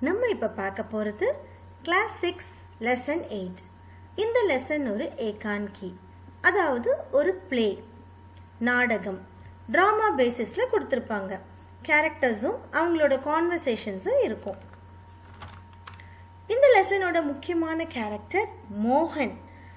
நம்ம இப்ப பார்க்க போறது கிளாஸ் சிக்ஸ் லெசன் எயிட் இந்த லெசன் ஒரு ஏகான்கி அதாவது ஒரு பிளே நாடகம் டிராமா பேசிஸ்ல கொடுத்துருப்பாங்க கேரக்டர்ஸும் அவங்களோட கான்வர்சேஷன்ஸும் இருக்கும் இந்த லெசனோட முக்கியமான கேரக்டர் மோகன்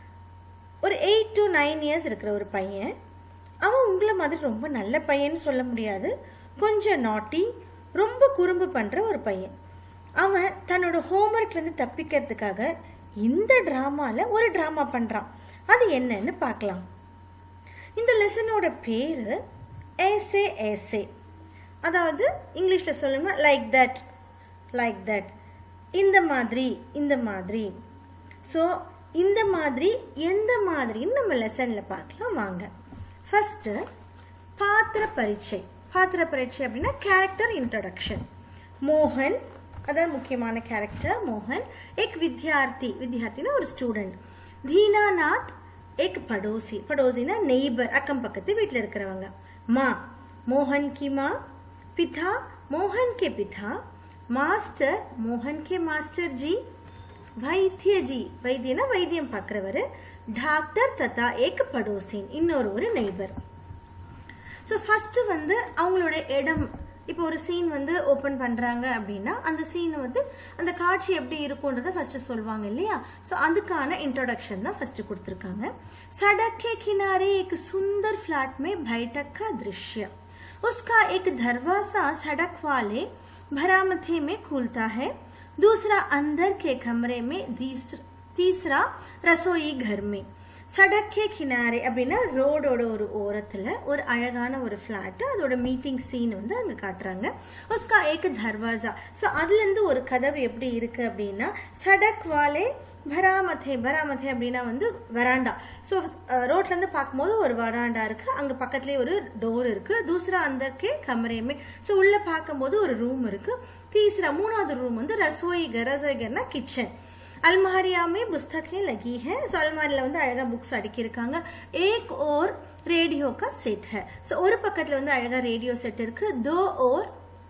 ஒரு எயிட் டு நைன் இயர்ஸ் இருக்கிற ஒரு பையன் அவன் உங்களை மாதிரி ரொம்ப நல்ல பையன்னு சொல்ல முடியாது கொஞ்சம் நாட்டி ரொம்ப குறும்பு பண்ற ஒரு பையன் அவன் தன்னோட ஹோம்ஒர்க்ல இருந்து தப்பிக்கிறதுக்காக இந்த டிராமால ஒரு டிராமா பண்றான் அது என்னன்னு பார்க்கலாம் இந்த லெசனோட பேரு ஏசே ஏசே அதாவது இங்கிலீஷ்ல சொல்லணும்னா லைக் தட் லைக் தட் இந்த மாதிரி இந்த மாதிரி ஸோ இந்த மாதிரி எந்த மாதிரின்னு நம்ம லெசன்ல பார்க்கலாம் வாங்க ஃபர்ஸ்ட் பாத்திர பரீட்சை பாத்திர பரீட்சை அப்படின்னா கேரக்டர் இன்ட்ரடக்ஷன் மோகன் அதான் முக்கியமான கேரக்டர் மோகன் एक வித்யார்த்தி வித்யார்த்தினா ஒரு ஸ்டூடெண்ட் தீனாநாத் एक படோசி படோசினா நெய்பர் அக்கம் பக்கத்து வீட்டில் இருக்கிறவங்க மா மோகன் கி மா பிதா மோகன் கே பிதா மாஸ்டர் மோகன் கே மாஸ்டர் ஜி வைத்திய ஜி வைத்தியனா வைத்தியம் பார்க்கிறவர் டாக்டர் தத்தா ஏக் படோசின் இன்னொரு ஒரு நெய்பர் ஸோ ஃபர்ஸ்ட் வந்து அவங்களோட இடம் இப்போ ஒரு சீன் வந்து ஓபன் பண்றாங்க அப்படின்னா அந்த சீன் வந்து அந்த காட்சி எப்படி இருக்கும்ன்றத ஃபர்ஸ்ட் சொல்லுவாங்க இல்லையா ஸோ அதுக்கான इंट्रोडक्शन தான் ஃபர்ஸ்ட் கொடுத்துருக்காங்க सड़क के किनारे एक सुंदर फ्लैट में बैठक का दृश्य उसका एक दरवाजा सड़क वाले भरामथे में खुलता है दूसरा अंदर के कमरे में तीसरा रसोई घर में சடக்கே கினாரே அப்படின்னா ரோடோட ஒரு ஓரத்துல ஒரு அழகான ஒரு பிளாட் அதோட மீட்டிங் சீன் வந்து அங்க காட்டுறாங்க உஸ்கா ஏக தர்வாசா ஸோ அதுல இருந்து ஒரு கதவு எப்படி இருக்கு அப்படின்னா சடக் வாலே பராமதே பராமதே அப்படின்னா வந்து வராண்டா ஸோ ரோட்ல இருந்து பார்க்கும்போது ஒரு வராண்டா இருக்கு அங்க பக்கத்துலேயே ஒரு டோர் இருக்கு தூசரா அந்தர்க்கே கமரேமே ஸோ உள்ள பார்க்கும்போது ஒரு ரூம் இருக்கு தீசரா மூணாவது ரூம் வந்து ரசோய் கர் ரசோய் கர்னா கிச்சன் अलमारिया में पुस्तकें लगी है सो अलमाரியில வந்து அழகா புக்ஸ் அடுக்கி இருக்காங்க ஏக் ஓர் ரேடியோ கா செட் है சோ ஒரு பக்கத்துல வந்து அழகா ரேடியோ செட் இருக்கு दो और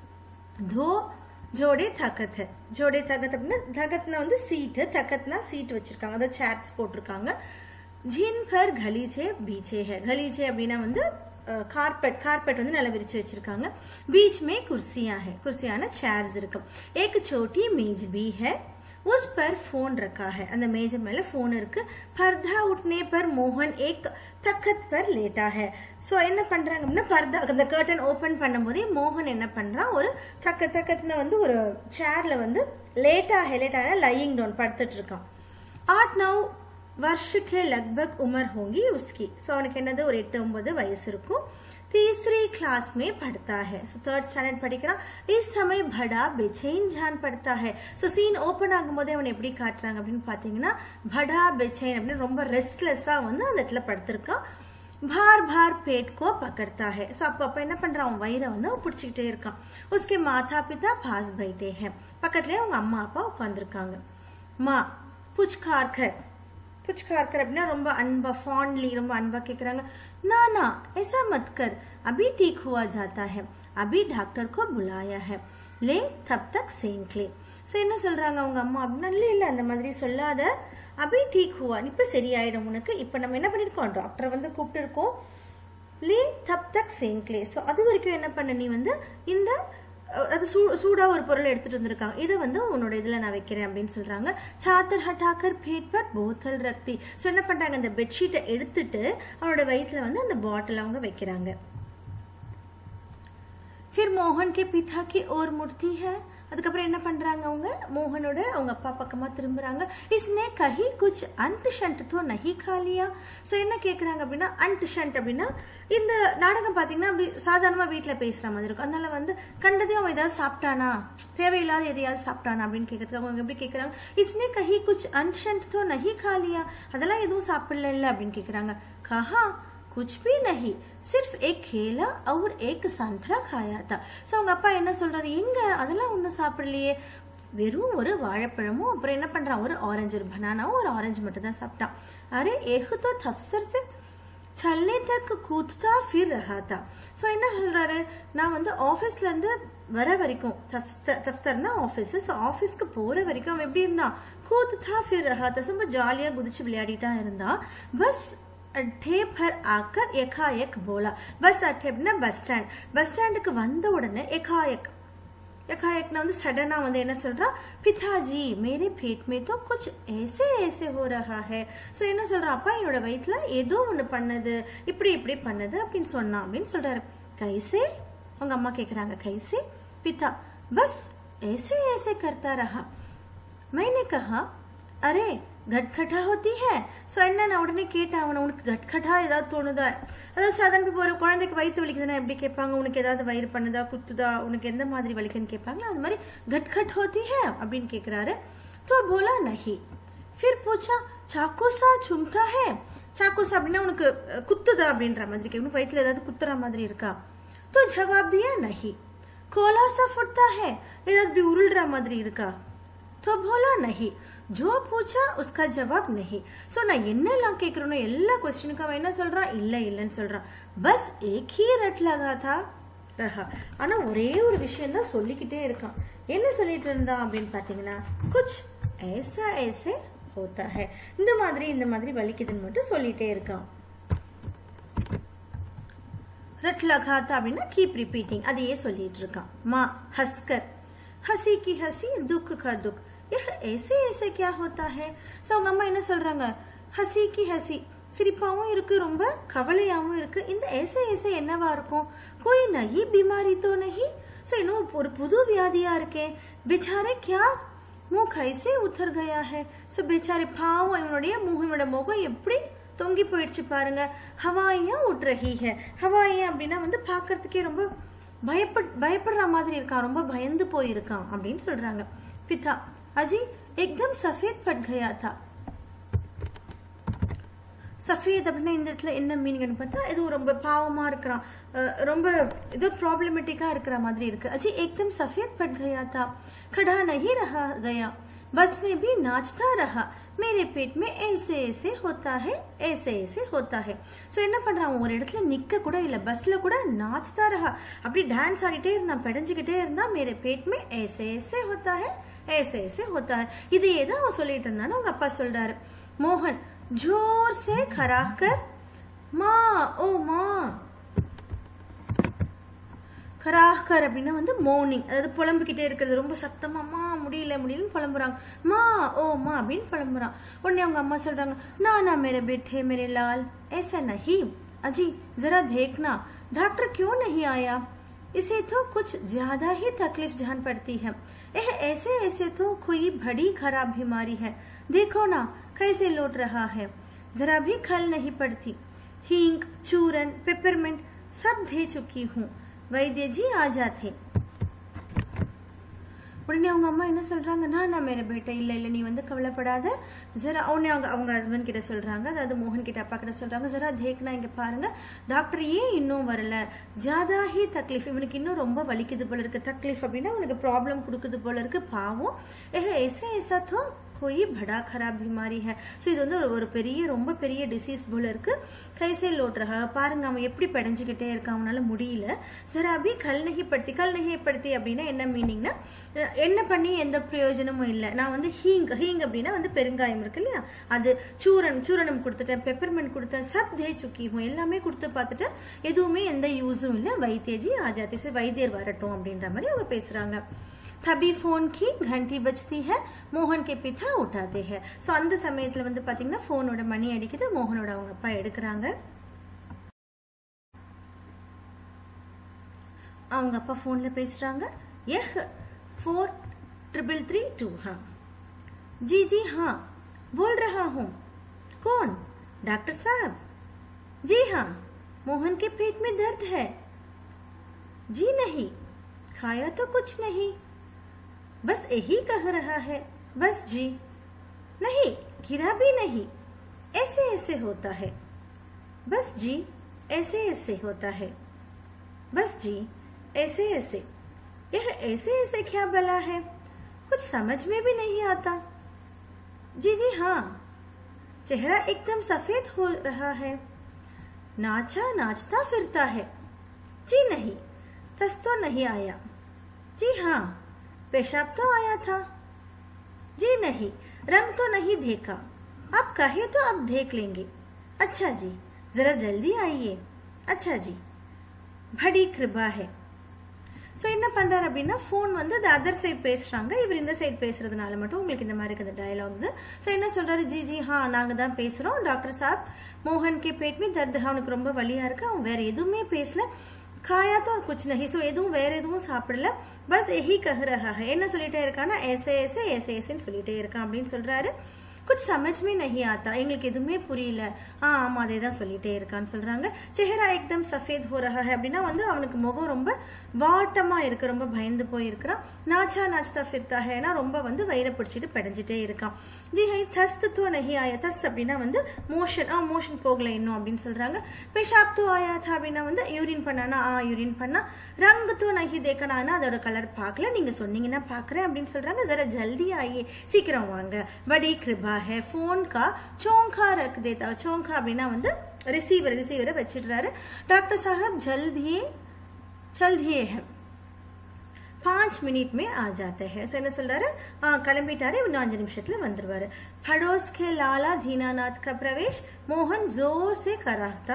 दो ஜோடே தகத் है ஜோடே தகத் அப்படின்னா தகத்னா வந்து சீட்டு தகத்னா சீட் வச்சிருக்காங்க அதாவது சேர்ஸ் போட்டிருக்காங்க ஜின் பர் கலீஜே பீச்சே है கலீஜே அப்படின்னா வந்து கார்பெட் கார்பெட் வந்து நல்லா விரிச்சு வச்சிருக்காங்க बीच में कुर्सियां है कुर्सियाना चेयर्स இருக்கு एक छोटी मेज भी है उस पर फोन रखा है அந்த மேஜ மேல போன் இருக்கு பர்தா உட்னே पर मोहन एक तखत पर लेटा है சோ என்ன பண்றாங்க அப்படின்னா பர்தா அந்த கர்டன் ஓபன் பண்ணும்போதே மோகன் என்ன பண்றான் ஒரு தக்க தக்கத்துல வந்து ஒரு சேர்ல வந்து லேட்டா லேட்டா லையிங் டவுன் படுத்துட்டு இருக்கான் ஆட் நவ் வருஷக்கு லக்பக் உமர் ஹோங்கி உஸ்கி ஸோ அவனுக்கு என்னது ஒரு எட்டு ஒன்பது வயசு இருக்கும் तीसरी क्लास में पढ़ता है सो थर्ड स्टैंडर्ड படிக்கிறான் इस समय बड़ा बेचैन जान पड़ता है सो சீன் ஓபன் ஆகும்போதே அவன் எப்படி காட்டுறாங்க அப்படின்னு பாத்தீங்கன்னா படா பெச்சைன் அப்படின்னு ரொம்ப ரெஸ்ட்லெஸ்ஸா வந்து அந்த இடத்துல படுத்திருக்கான் பார் பார் பேட் கோ பக்கடता है சோ அப்ப அப்ப என்ன பண்றான் அவன் வயிறை வந்து அவன் பிடிச்சிக்கிட்டே இருக்கான் உஸ்கே மாதா பிதா பாஸ் பைட்டே हैं பக்கத்துலயே அவங்க அம்மா அப்பா உட்காந்துருக்காங்க மா புச்கார் கர் पुचकार कर अपना ரொம்ப அன்பா फॉन्डली ரொம்ப அன்பா கேக்குறாங்க ना ना ऐसा मत कर अभी ठीक हुआ जाता है अभी डॉक्टर को बुलाया है ले तब तक सेंक ले சோ என்ன சொல்றாங்க அவங்க அம்மா அப்படின்னா இல்ல இல்ல அந்த மாதிரி சொல்லாத அபி டீக் ஹுவா இப்ப சரியாயிடும் உனக்கு இப்ப நம்ம என்ன பண்ணிருக்கோம் டாக்டர் வந்து கூப்பிட்டு இருக்கோம் லே தப் தக் சேங்க்லே ஸோ அது வரைக்கும் என்ன பண்ண நீ வந்து இந்த அது சூடா ஒரு பொருள் எடுத்துட்டு வந்திருக்காங்க இதை வந்து உன்னோட இதுல நான் வைக்கிறேன் அப்படின்னு சொல்றாங்க சாத்தர் ஹட்டாக்கர் பேட் பர் போத்தல் ரக்தி ஸோ என்ன பண்றாங்க அந்த பெட்ஷீட்டை எடுத்துட்டு அவனோட வயிற்றுல வந்து அந்த பாட்டில் அவங்க வைக்கிறாங்க फिर मोहन के पिता की ओर मुड़ती है அதுக்கப்புறம் என்ன பண்றாங்க அவங்க மோகனோட அவங்க அப்பா பக்கமா திரும்புறாங்க இஸ்னே கஹி குச் அண்ட் ஷண்ட் தோ நஹி காலியா சோ என்ன கேக்குறாங்க அப்படின்னா அண்ட் ஷண்ட் அப்படின்னா இந்த நாடகம் பாத்தீங்கன்னா அப்படி சாதாரணமா வீட்டுல பேசுற மாதிரி இருக்கும் அதனால வந்து கண்டதையும் அவன் ஏதாவது சாப்பிட்டானா தேவையில்லாத எதையாவது சாப்பிட்டானா அப்படின்னு கேட்கறதுக்கு அவங்க எப்படி கேக்குறாங்க இஸ்னே கஹி குச் அண்ட் ஷண்ட் தோ நஹி காலியா அதெல்லாம் எதுவும் சாப்பிடல இல்ல அப்படின்னு கேக்குறாங்க கஹா कुछ भी नहीं सिर्फ एक केला और एक संतरा खाया था சோ அவங்க அப்பா என்ன சொல்றாரு எங்க அதெல்லாம் ஒன்னும் சாப்பிடலையே வெறும் ஒரு வாழைப்பழமும் அப்புறம் என்ன பண்றான் ஒரு ஆரஞ்சு ஒரு பனானாவும் ஒரு ஆரஞ்சு மட்டும் தான் சாப்பிட்டான் அரே ஏஹு தோ தப்சர் சே चलने तक कूदता फिर रहा था ஸோ என்ன சொல்றாரு நான் வந்து ஆஃபீஸ்ல இருந்து வர வரைக்கும் தஃப்தர்னா ஆஃபீஸ் ஸோ ஆஃபீஸ்க்கு போற வரைக்கும் அவன் எப்படி இருந்தான் கூத்துதா ஃபிர் ரஹா தா ரொம்ப ஜாலியா குதிச்சு விளையாடிட்டா இருந்தான் பஸ் அட்டே பர் ஆக்கர் எக்காயக் போலா பஸ் அட்டே அப்படின்னா பஸ் ஸ்டாண்ட் பஸ் ஸ்டாண்டுக்கு வந்த உடனே எக்காயக் एकाएक வந்து सडना வந்து என்ன சொல்றா பிதாஜி மேரே पेट में तो कुछ ऐसे ऐसे हो रहा है சோ என்ன சொல்றா அப்பா என்னோட வயித்துல ஏதோ ஒண்ணு பண்ணது இப்படி இப்படி பண்ணது அப்படின்னு சொன்னா அப்படின்னு சொல்றாரு கைசே அவங்க அம்மா கேக்குறாங்க கைசே पिता बस ऐसे ऐसे करता रहा मैंने कहा अरे கட்கட்டா ஹோத்தி ஹே ஸோ என்ன நான் உடனே கேட்டேன் அவனை உனக்கு கட்கட்டா ஏதாவது தோணுதா அதாவது சாதாரண இப்போ ஒரு குழந்தைக்கு வயிற்று வலிக்குதுன்னா எப்படி கேட்பாங்க உனக்கு ஏதாவது வயிறு பண்ணுதா குத்துதா உனக்கு எந்த மாதிரி வலிக்குன்னு கேட்பாங்களா அது மாதிரி கட்கட் ஹோத்தி ஹே அப்படின்னு கேட்குறாரு तो बोला नहीं फिर पूछा चाकू सा चुमता है चाकूसा அப்படின்னா உனக்கு அஹ், குத்துதா அப்படின்ற மாதிரி கேட்கணும் வயிற்றுல ஏதாவது குத்துற மாதிரி இருக்கா तो जवाब दिया नहीं कोला सा फुटता है ஏதாவது இப்படி உருள்ற மாதிரி இருக்கா तो बोला नहीं जो पूछा उसका जवाब नहीं சோ நான் என்னெல்லாம் கேக்குறேனோ எல்லா கொஸ்டினுக்கும் அவன் என்ன சொல்றான் இல்ல இல்லன்னு சொல்றான் பஸ் ஏக் ஹி ரட் லகா தா ரஹா ஆனா ஒரே ஒரு விஷயம் தான் சொல்லிக்கிட்டே இருக்கான் என்ன சொல்லிட்டு இருந்தான் அப்படின்னு பாத்தீங்கன்னா குச் ऐसा ऐसे होता है இந்த மாதிரி இந்த மாதிரி வலிக்குதுன்னு மட்டும் சொல்லிட்டே இருக்கான் रट लगा था அப்படின்னா கீப் ரிப்பீட்டிங் அதையே சொல்லிட்டு இருக்கான் மா ஹஸ்கர் हंसी की हंसी दुख का दुख यह ऐसे ऐसे क्या होता है சோ அவங்க அம்மா என்ன சொல்றாங்க ஹசி கி ஹசி சிரிப்பாவும் இருக்கு ரொம்ப கவலையாவும் இருக்கு இந்த ஏசே ஏசே என்னவா இருக்கும் கோய் நஹி பிமாரி தோ நஹி சோ இன்னும் ஒரு புது வியாதியா இருக்கே பிச்சாரே கியா மூக் ஐசே உத்தர் கயா ஹே சோ பேச்சாரே பாவம் இவனுடைய முகமோட முகம் எப்படி தொங்கி போயிடுச்சு பாருங்க ஹவாயா உட்ரஹி ஹே ஹவாயா அப்படின்னா வந்து பார்க்கறதுக்கே ரொம்ப பயப்பட் பயப்படுற மாதிரி இருக்கான் ரொம்ப பயந்து போயிருக்கான் அப்படின்னு சொல்றாங்க பிதா அஜி एकदम सफेद पट गया था சஃபேத் அப்படின்னா இந்த இடத்துல என்ன மீனிங்னு பார்த்தா இது ரொம்ப பாவமா இருக்கிறான் அஹ் ரொம்ப ஏதோ ப்ராப்ளமேட்டிக்கா இருக்கிற மாதிரி இருக்கு அஜி एकदम सफेद पट गया था खड़ा नहीं रहा गया बस में भी नाचता रहा मेरे पेट में ऐसे ऐसे होता है ऐसे ऐसे होता है சோ என்ன பண்றான் ஒரு இடத்துல நிக்க கூட இல்ல பஸ்ல கூட நாச்தா ரஹா அப்படி டான்ஸ் ஆடிட்டே இருந்தான் பெடஞ்சுக்கிட்டே இருந்தா மேரே पेट में ऐसे ऐसे होता है ऐसे ऐसे होता है இதையே தான் அவன் சொல்லிட்டு இருந்தான்னு அவங்க அப்பா சொல்றாரு மோகன் जोर से खड़ा कर माँ ओ माँ கராகர் அப்படின்னா வந்து மோர்னிங் அதாவது புலம்பிக்கிட்டே இருக்கிறது ரொம்ப சத்தமா மா முடியல முடியலன்னு புலம்புறாங்க மா ஓ மா அப்படின்னு புலம்புறான் உடனே அவங்க அம்மா சொல்றாங்க ना ना मेरे बेटे मेरे लाल ऐसा नहीं अजी जरा देखना डॉक्टर क्यों नहीं आया इसे तो कुछ ज्यादा ही तकलीफ जान पड़ती है यह ऐसे ऐसे तो कोई बड़ी खराब बीमारी है देखो ना कैसे लौट रहा है जरा भी खल नहीं पड़ती हींग चूरन पेपरमेंट सब दे चुकी हूँ वैद्य जी आ जाते உடனே அவங்க அம்மா என்ன சொல்றாங்க நான் நான் மேர பேட்டை இல்ல இல்ல நீ வந்து கவலைப்படாத ஜரா உடனே அவங்க அவங்க ஹஸ்பண்ட் கிட்ட சொல்றாங்க அதாவது மோகன் கிட்ட அப்பா கிட்ட சொல்றாங்க ஜரா தேக்னா இங்க பாருங்க டாக்டர் ஏன் இன்னும் வரல ஜாதா ஹி தக்லீஃப் இவனுக்கு இன்னும் ரொம்ப வலிக்குது போல இருக்கு தக்லீஃப் அப்படின்னா உனக்கு ப்ராப்ளம் கொடுக்குது போல இருக்கு பாவம் ஏ ஏசா ஏசா தோ कोई बड़ा खराब बीमारी है ஸோ இது வந்து ஒரு- ஒரு பெரிய ரொம்ப பெரிய டிசீஸ் போல இருக்கு கைசே லோட்ரஹா பாருங்க அவன் எப்படி படைஞ்சுக்கிட்டே இருக்கான் அவனால முடியல சரி அப்படி கல் நகைப்படுத்தி கல் நகைப்படுத்தி அப்படின்னா என்ன மீனிங்னா என்ன பண்ணி எந்த பிரயோஜனமும் இல்லை நான் வந்து ஹீங் ஹீங் அப்படின்னா வந்து பெருங்காயம் இருக்கு இல்லையா அது சூரன் சூரணம் கொடுத்துட்டேன் பெப்பர்மெண்ட் கொடுத்தேன் சப் தே சுக்கி ஹூம் எல்லாமே கொடுத்து பார்த்துட்டு எதுவுமே எந்த யூஸும் இல்லை வைத்தியஜி ஆஜாதி சரி வைத்தியர் வரட்டும் அப்படின்ற மாதிரி அவங்க பேசுறாங்க தபி ஃபோன் கி घंटी बजती है மோகன் கே பிதா உठाते हैं ஸோ அந்த சமயத்துல வந்து பாத்தீங்கன்னா ஃபோனோட மணி அடிக்குது மோகனோட அவங்க அப்பா எடுக்கிறாங்க அவங்க அப்பா ஃபோன்ல பேசுறாங்க uh four triple three two हाँ जी जी हाँ बोल रहा हूँ कौन डॉक्टर साहब जी हाँ मोहन के पेट में दर्द है जी नहीं खाया तो कुछ नहीं बस यही कह रहा है बस जी नहीं गिरा भी नहीं ऐसे ऐसे होता है बस जी ऐसे ऐसे होता है बस जी ऐसे ऐसे यह ऐसे ऐसे क्या बला है कुछ समझ में भी नहीं आता जी जी हाँ चेहरा एकदम सफेद हो रहा है नाचा नाचता फिरता है जी नहीं तस तो नहीं आया जी हाँ पेशाब तो आया था जी नहीं रंग तो नहीं देखा आप कहे तो अब देख लेंगे अच्छा जी जरा जल्दी आइए अच्छा जी बड़ी कृपा है ஸோ என்ன பண்றாரு அப்படின்னா ஃபோன் வந்து அந்த அதர் சைட் பேசுறாங்க இவர் இந்த சைட் பேசுறதுனால மட்டும் உங்களுக்கு இந்த மாதிரி இருக்குது டயலாக்ஸ் ஸோ என்ன சொல்றாரு ஜி ஜி ஹா நாங்க தான் பேசுறோம் டாக்டர் சாப் மோகன் கே பேட் में दर्द है அவனுக்கு ரொம்ப வலியா இருக்கு அவன் வேற எதுவுமே பேசல காயா तो कुछ नहीं ஸோ எதுவும் வேற எதுவும் சாப்பிடல பஸ் எஹி கஹ ரஹா है என்ன சொல்லிட்டே இருக்கானா ऐसे ऐसे ऐसे ऐसेன்னு சொல்லிட்டே இருக்கான் அப்படின்னு சொல்றாரு குछ समझ में नहीं आता எங்களுக்கு எதுவுமே புரியல ஆ ஆமா அதே தான் சொல்லிட்டே இருக்கான்னு சொல்றாங்க செஹரா எக்தம் சஃபேத் ஹோ ரஹா है அப்படின்னா வந்து அவனுக்கு முகம் ரொம்ப வாட்டமா இருக்கு ரொம்ப பயந்து போய் இருக்கிறான் நாச்சா நாச்தா ஃபிர்தா ஹேனா ரொம்ப வந்து வயிறை பிடிச்சிட்டு படைஞ்சிட்டே இருக்கான் ஜி ஹை தஸ்த் தோ நஹி ஆயா தஸ்த் அப்படின்னா வந்து மோஷன் ஆ மோஷன் போகல இன்னும் அப்படின்னு சொல்றாங்க பேஷாப் தோ ஆயா தா அப்படின்னா வந்து யூரின் பண்ணானா ஆ யூரின் பண்ணா ரங்கு தோ நஹி தேக்கனானா அதோட கலர் பார்க்கல நீங்க சொன்னீங்கன்னா பாக்குறேன் அப்படின்னு சொல்றாங்க ஜரா ஜல்தி ஆயே சீக்கிரம் வாங்க படி கிருபா ஹே ஃபோன் கா சோங்கா ரக் தேதா சோங்கா அப்படின்னா வந்து ரிசீவர் ரிசீவரை வச்சிடுறாரு டாக்டர் சாஹப் ஜல்தியே ஜல்தியே ஹே பாஞ்ச் மினிட் மே ஆ ஜாते हैं சோ என்ன சொல்றாரு ஆ, கிளம்பிட்டாரு இன்னும் அஞ்சு நிமிஷத்துல வந்துருவாரு पड़ोस के लाला दीनानाथ का प्रवेश मोहन जोर से कराता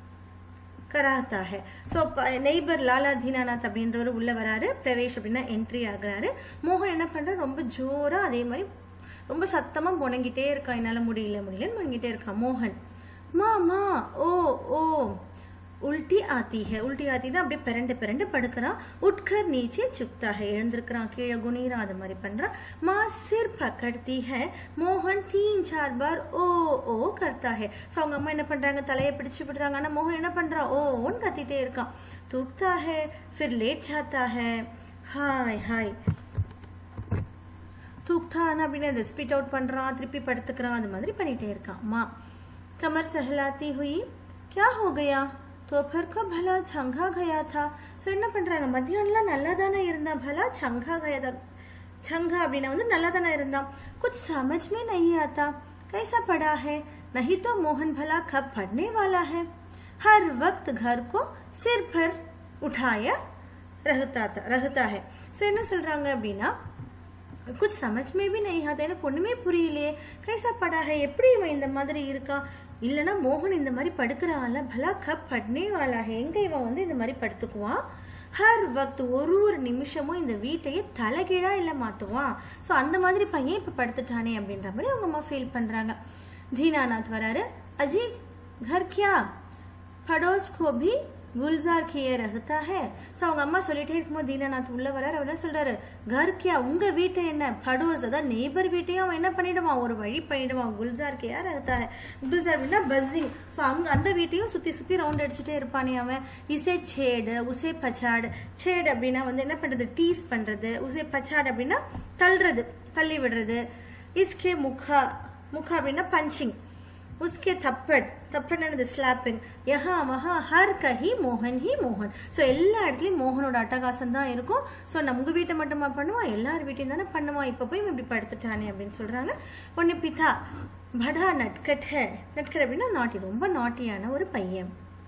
கராத்தா ஹே ஸோ நெய்பர் லாலா தீனாநாத் அப்படின்றவர் உள்ள வராரு பிரவேஷ் அப்படின்னா என்ட்ரி ஆகுறாரு மோகன் என்ன பண்றாரு ரொம்ப ஜோரா அதே மாதிரி ரொம்ப சத்தமா புணங்கிட்டே இருக்கான் என்னால முடியல முடியலன்னு புணங்கிட்டே இருக்கான் மோகன் மா மா ஓ ஓ உல்டி ஆத்தி ஹே உல்டி ஆத்தினா அப்படியே பிறண்டு பிறண்டு படுக்கிறான் உட்கர் நீச்சே சுக்தா ஹே எழுந்திருக்கிறான் கீழே குனிறான் அது மாதிரி பண்றான் மா சிர் பக்கடுத்தி ஹே மோகன் தீன் சார் பார் ஓ ஓ கர்த்தா ஹே ஸோ அவங்க அம்மா என்ன பண்றாங்க தலையை பிடிச்சு விடுறாங்க ஆனா மோகன் என்ன பண்றான் ஓன்னு கத்திட்டே இருக்கான் தூக்தா ஹே ஃபிர் லேட் ஜாத்தா ஹே ஹாய் ஹாய் தூக்தான் அப்படின்னு அதை ஸ்பிட் அவுட் பண்றான் திருப்பி படுத்துக்கிறான் அந்த மாதிரி பண்ணிட்டே இருக்கான் அம்மா कमर सहलाती हुई क्या हो गया दोपहर को भला छंगा गया था ஸோ என்ன பண்றாங்க மத்தியானம்லாம் நல்லா தானே இருந்தா பலா சங்கா கயா छंगा அப்படின்னா வந்து நல்லா தானே இருந்தான் कुछ समझ में नहीं आता कैसा पड़ा है नहीं तो मोहन भला कब पढ़ने वाला है हर वक्त घर को सिर पर उठाया रहता था रहता है ஸோ என்ன சொல்றாங்க அப்படின்னா कुछ समझ में भी नहीं आता எனக்கு ஒண்ணுமே புரியலையே கைசா படா है எப்படி இவன் இந்த மாதிரி இருக்கான் இல்லனா மோகன் இந்த மாதிரி படுக்கிறான்ல பலா கப் பட்னே வாலா है எங்க இவன் வந்து இந்த மாதிரி படுத்துக்குவான் ஹர் வக்த் ஒரு ஒரு நிமிஷமும் இந்த வீட்டையே தலைகீழா இல்ல மாத்துவான் சோ அந்த மாதிரி பையன் இப்ப படுத்துட்டானே அப்படின்ற மாதிரி அவங்க அம்மா ஃபீல் பண்றாங்க தீனாநாத் வராரு அஜி घर क्या पड़ोस को भी குல்சார் கியே ரஹ்தா ஹே ஸோ அவங்க அம்மா சொல்லிட்டே இருக்கும்போது தீனாநாத் உள்ள வராரு அவர் என்ன சொல்றாரு கர் கியா உங்க வீட்டை என்ன படோஸ் அதான் நெய்பர் வீட்டையும் அவன் என்ன பண்ணிடுவான் ஒரு வழி பண்ணிடுவான் குல்சார் கியா ரஹ்தா ஹே குல்சார் வீட்னா பஸ்ஸிங் ஸோ அங்க அந்த வீட்டையும் சுத்தி சுத்தி ரவுண்ட் அடிச்சுட்டே இருப்பானே அவன் இசை சேடு உசே பச்சாடு சேடு அப்படின்னா வந்து என்ன பண்றது டீஸ் பண்றது உசே பச்சாடு அப்படின்னா தள்ளுறது தள்ளி விடுறது இஸ்கே முகா முகா அப்படின்னா பஞ்சிங் उसके थप्पड़ थप्पड़ என்னது ஸ்லாப்பிங் யஹா வஹா ஹர் கஹி மோகன் ஹி மோகன் ஸோ எல்லா இடத்துலயும் மோகனோட அட்டகாசம் தான் இருக்கும் ஸோ நம்ம வீட்டை மட்டுமா பண்ணுவான் எல்லார் வீட்டையும் தானே பண்ணுவான் இப்போ போய் இவன் இப்படி படுத்துட்டானே அப்படின்னு சொல்றாங்க ஒன்னு பிதா படா நட்கட் ஹே நட்கட் அப்படின்னா நாட்டி ரொம்ப நாட்டியான ஒரு பையன்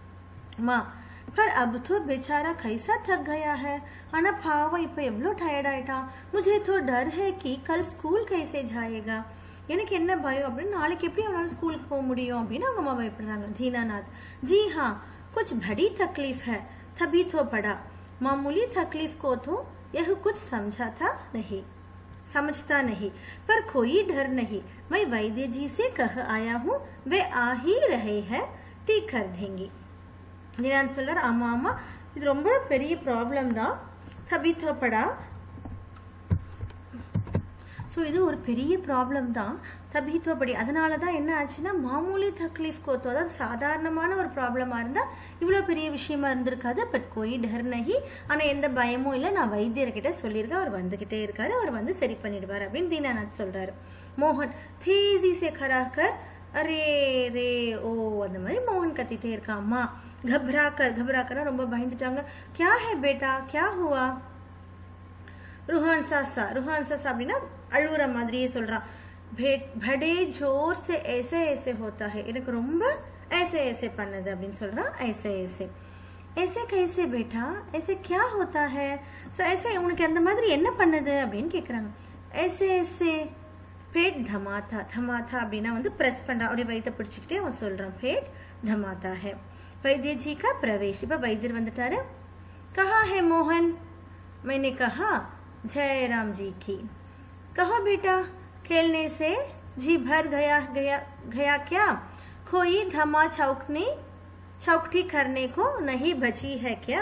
माँ पर अब तो बेचारा कैसा थक गया है आना पावा இப்ப எவ்வளோ டயர்ட் ஆயிட்டான் मुझे तो डर है कि कल स्कूल कैसे जाएगा எனக்கு என்ன பயம் அப்படின்னு நாளைக்கு எப்படி அவனால ஸ்கூலுக்கு போக முடியும் அப்படின்னு அவங்க அம்மா பயப்படுறாங்க தீனாநாத் जी हाँ कुछ बड़ी तकलीफ है तभी तो पड़ा मामूली तकलीफ को तो यह कुछ समझा था नहीं समझता नहीं पर कोई डर नहीं मैं वैद्य जी से कह आया हूँ वे आ ही रहे हैं ठीक कर देंगे நீனான் சொல்றார் ஆமா ஆமா இது ரொம்ப பெரிய ப்ராப்ளம் தான் தபித்தோப்படா ஸோ இது ஒரு பெரிய ப்ராப்ளம் தான் தபித்தோப்படி அதனால தான் என்ன ஆச்சுன்னா மாமூலி தக்லீஃப் கோத்தோ அதாவது சாதாரணமான ஒரு ப்ராப்ளமாக இருந்தால் இவ்வளோ பெரிய விஷயமா இருந்திருக்காது பட் கோய் டர் நகி ஆனால் எந்த பயமும் இல்லை நான் வைத்தியர்கிட்ட சொல்லியிருக்கேன் அவர் வந்துகிட்டே இருக்காரு அவர் வந்து சரி பண்ணிடுவார் அப்படின்னு தீனாநாத் சொல்றாரு மோகன் தேசி சே கராக்கர் அரே ரே ஓ அந்த மாதிரி மோகன் கத்திட்டே இருக்கான் அம்மா घबराकर घबराकर ரொம்ப பயந்துட்டாங்க क्या है बेटा क्या हुआ रुहान सासा रुहान सासा அப்படின்னா அழுகுற மாதிரியே சொல்றான் "भे- बड़े जोर से ऐसे ऐसे होता है எனக்கு ரொம்ப ऐसे ऐसे பண்ணது அப்படின்னு சொல்றான் ऐसे ऐसे ऐसे कैसे बेटा ऐसे क्या होता है सो ऐसे உனக்கு அந்த மாதிரி என்ன பண்ணுது அப்படின்னு கேக்குறாங்க ऐसे ऐसे पेट धमाथा धमाथा அப்படின்னா வந்து பிரஸ் பண்றான் அப்படியே வயித்தை பிடிச்சிக்கிட்டே அவன் சொல்றான் पेट धमाता है वैद्य जी का प्रवेश இப்ப வைத்தியர் வந்துட்டாரு कहा है मोहन मैंने कहा जयराम जी की कहो बेटा खेलने से जी भर गया गया गया क्या कोई धमा चौकनी चौकटी करने को नहीं बची है क्या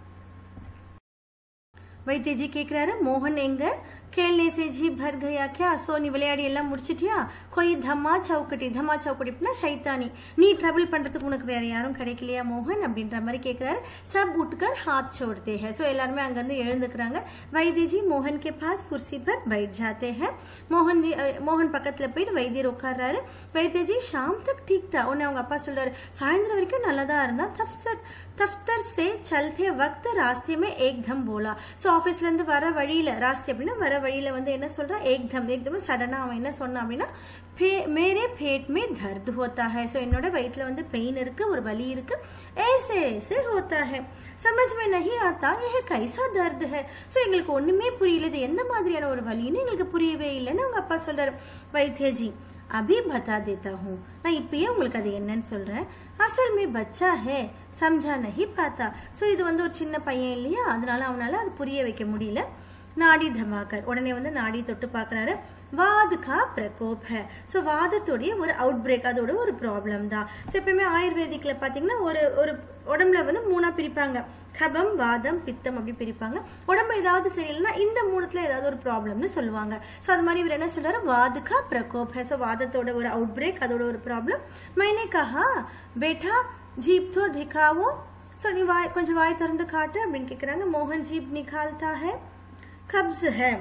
வைத்தியஜி கேக்குறாரு மோகன் எங்க கேள்னே से जी भर गया क्या சோ நீ விளையாடி எல்லாம் முடிச்சிட்டியா कोई धमा चौकटी धमा चौकटी அப்படின்னா சைத்தானி நீ ட்ரபிள் பண்றதுக்கு உனக்கு வேற யாரும் கிடைக்கலையா மோகன் அப்படின்ற மாதிரி கேக்குறாரு सब उठकर हाथ छोड़ते हैं சோ எல்லாருமே அங்க இருந்து எழுந்துக்கிறாங்க வைத்தியஜி மோகன் के पास कुर्सी पर बैठ जाते हैं மோகன் ஜி அஹ், மோகன் பக்கத்துல போயிட்டு வைத்தியர் உட்கார்றாரு வைத்தியஜி ஷாம் தக் ठीक था உடனே அவங்க அப்பா சொல்றாரு சாயந்தரம் வரைக்கும் நல்லதா இருந்தா தப்சர் தஃப்தர் से चलते वक्त रास्ते में एकदम बोला சோ ஆபீஸ்ல இருந்து வர வழியில ராஸ்தே அப்படின்னா வர வழியில வந்து என்ன சொல்றா ஏக்தம் ஏக்தம் சடனா அவன் என்ன சொன்னான் அப்படின்னா "पे- मेरे पेट में दर्द होता है சோ என்னோட வயிற்றுல வந்து பெயின் இருக்கு ஒரு வலி இருக்கு ऐसे ऐसे होता है समझ में नहीं आता यह कैसा दर्द है சோ எங்களுக்கு ஒண்ணுமே புரியல இது எந்த மாதிரியான ஒரு வலின்னு எங்களுக்கு புரியவே இல்லைன்னு அவங்க அப்பா சொல்றாரு வைத்தியஜி अभी बता देता हूँ நான் இப்பயே உங்களுக்கு அது என்னன்னு சொல்றேன் அசல் மே பச்சா ஹே சம்ஜா நஹி பாத்தா சோ இது வந்து ஒரு சின்ன பையன் இல்லையா அதனால அவனால அது புரிய வைக்க முடியல நாடி தமாக்கர் உடனே வந்து நாடி தொட்டு பார்க்கறாரு வாது கா பிரகோப் ஹே சோ வாதத்துடைய ஒரு அவுட் பிரேக் அதோட ஒரு ப்ராப்ளம் தான் சோ எப்பயுமே ஆயுர்வேதிக்ல பாத்தீங்கன்னா ஒரு ஒரு உடம்புல வந்து மூணா பிரிப்பாங்க கபம் வாதம் பித்தம் அப்படி பிரிப்பாங்க உடம்பு ஏதாவது சரியில்லைன்னா இந்த மூணுத்துல ஏதாவது ஒரு ப்ராப்ளம்னு சொல்லுவாங்க சோ அது மாதிரி இவர் என்ன சொல்றாரு வாதுகா பிரகோப் है सो வாதத்தோட ஒரு அவுட் பிரேக் அதோட ஒரு ப்ராப்ளம் मैंने कहा बेटा जीप तो दिखाओ सो நீ வாய் கொஞ்சம் வாய் திறந்து காட்டு அப்படின்னு கேக்குறாங்க மோகன் ஜீப் நிகால்தா है கப்ஸ் है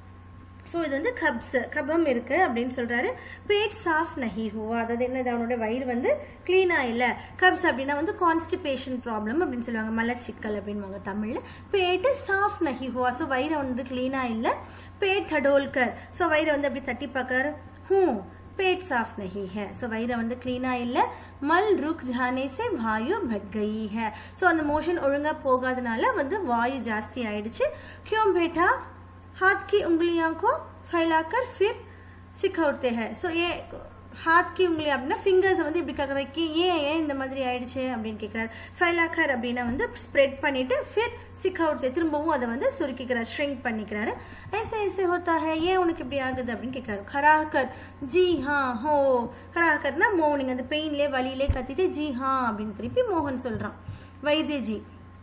சோ இது வந்து கப்ஸ் கபம் இருக்கு அப்படின்னு சொல்றாரு பேட் சாஃப் நஹி ஹுவா அதாவது என்னது அவனோட வயிறு வந்து கிளீனா இல்ல கப்ஸ் அப்படின்னா வந்து கான்ஸ்டிபேஷன் ப்ராப்ளம் அப்படின்னு சொல்லுவாங்க மலச்சிக்கல் அப்படின்வாங்க தமிழ்ல பேட்டு சாஃப் நஹி ஹுவா சோ வயிறு வந்து கிளீனா இல்ல பேட் ஹடோல்கர் சோ வயிறை வந்து அப்படி தட்டி பார்க்கறாரு ஹூ पेट साफ नहीं है सो வயிறை வந்து கிளீனா இல்ல மல் ருக் ஜானே से வாயு பட் गई है சோ அந்த மோஷன் ஒழுங்கா போகாதனால வந்து வாயு ஜாஸ்தி ஆயிடுச்சு क्यों बेटा हाथ की उंगलियों को फैलाकर फिर सिखौड़ते हैं सो ये हाथ की उंगली அப்படின்னா ஃபிங்கர்ஸ் வந்து இப்படி கக்கறக்கு ஏன் ஏன் இந்த மாதிரி ஆயிடுச்சு அப்படின்னு கேக்குறாரு ஃபைலாக்கர் அப்படின்னா வந்து ஸ்ப்ரெட் பண்ணிட்டு ஃபிர் சிக்கவுட் திரும்பவும் அதை வந்து சுருக்கிக்கிறார் ஷ்ரிங்க் பண்ணிக்கிறாரு ऐसे ऐसे होता है ஏன் உனக்கு இப்படி ஆகுது அப்படின்னு கேக்குறாரு खराकर जी हाँ हो खराकர்னா மோர்னிங் அந்த பெயின்லயே வலியிலே கத்திட்டு ஜி ஹா அப்படின்னு திருப்பி மோகன் சொல்றான் வைத்திய ஜி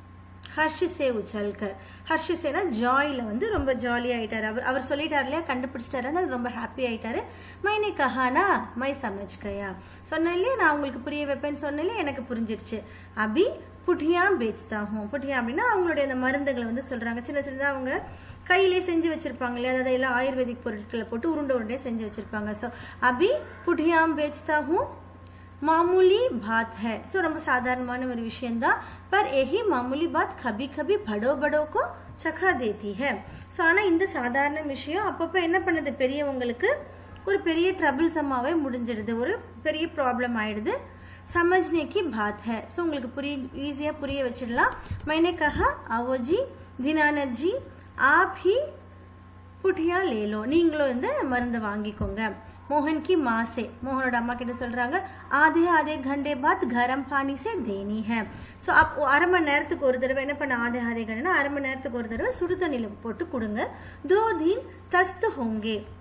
ஹர்ஷ் சே உச்சல்கர் ஹர்ஷ் சேனா ஜாயில வந்து ரொம்ப ஜாலி ஆயிட்டாரு அவர் அவர் சொல்லிட்டாரு இல்லையா கண்டுபிடிச்சிட்டாரு அதனால ரொம்ப ஹாப்பி ஆயிட்டாரு மைனே கஹானா மை சமஜ் கயா சொன்னேன் இல்லையா நான் உங்களுக்கு புரிய வைப்பேன்னு சொன்னேன் இல்லையா எனக்கு புரிஞ்சிடுச்சு அபி புட்டியா பேச்தா ஹூம் புட்டியா அப்படின்னா அவங்களுடைய அந்த மருந்துகளை வந்து சொல்றாங்க சின்ன சின்னதா அவங்க கையிலே செஞ்சு வச்சிருப்பாங்க இல்லையா அதாவது எல்லாம் ஆயுர்வேதிக் பொருட்களை போட்டு உருண்டை உருண்டையா செஞ்சு வச்சிருப்பாங்க ஸோ அபி புட்டியாம் பேச்தா ஹூம் मामूली बात है सो ரொம்ப சாதாரணமான ஒரு விஷயம் தான் पर यही मामूली बात कभी कभी बड़ों बड़ों को चखा देती है சோ ஆனா இந்த சாதாரண விஷயம் அப்பப்ப என்ன பண்ணுது பெரியவங்களுக்கு ஒரு பெரிய ட்ரபிள் சம்மாவே முடிஞ்சிடுது ஒரு பெரிய ப்ராப்ளம் ஆயிடுது समझने की बात है सो உங்களுக்கு புரிய ஈஸியா புரிய வச்சிடலாம் मैंने कहा आओ जी दीनानाथ जी आप ही புட்டியா லேலோ நீங்களும் இந்த மருந்து வாங்கிக்கோங்க மோகன் की माँ से மோகனோட அம்மா கிட்ட சொல்றாங்க ஆதே ஆதே घंटे बाद गरम पानी से देनी है சோ அப்போ அரை மணி நேரத்துக்கு ஒரு தடவை என்ன பண்ண ஆதே ஆதே கண்டனா அரை மணி நேரத்துக்கு ஒரு தடவை சுடு தண்ணியில போட்டு கொடுங்க दो दिन तस्त होंगे